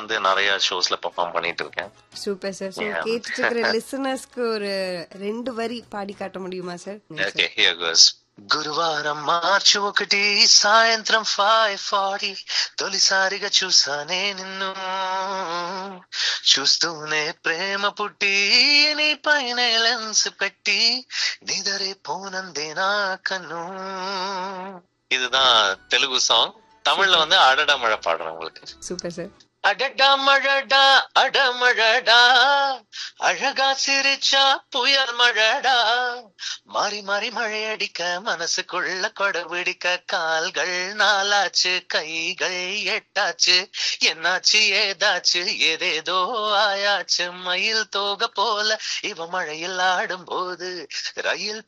வந்து நிறைய ஷோஸ்ல பெர்ஃபார்ம் பண்ணிட்டு இருக்கேன் சூப்பர் சார் ஸோ Yeah. கேட்டுட்டு இருக்கிற லிசனர்ஸ்க்கு ஒரு ரெண்டு வரி பாடி காட்ட முடியுமா சார் ఓకే హియర్ గోస్ గురువారం మార్చి ఒకటి సాయంత్రం ఫైవ్ ఫార్టీ తొలిసారిగా చూసానే నిన్ను చూస్తూనే ప్రేమ పుట్టి నీ పైన లెన్స్ పెట్టి నిదరే పోనందే నా కన్ను இதுதான் தெலுங்கு சாங் தமிழ்ல வந்து அடடா மழை பாடுறேன் உங்களுக்கு சூப்பர் சார் அடடா மழடா அடமழடா அழகா சிரிச்சா புயல் மழடா மாறி மாறி மழையடிக்க மனசுக்குள்ள கொடை பிடிக்க கால்கள் நாலாச்சு கைகள் எட்டாச்சு என்னாச்சு ஏதாச்சு ஏதேதோ ஆயாச்சு மயில் தோக போல இவ மழையில் ஆடும் போது ரயில்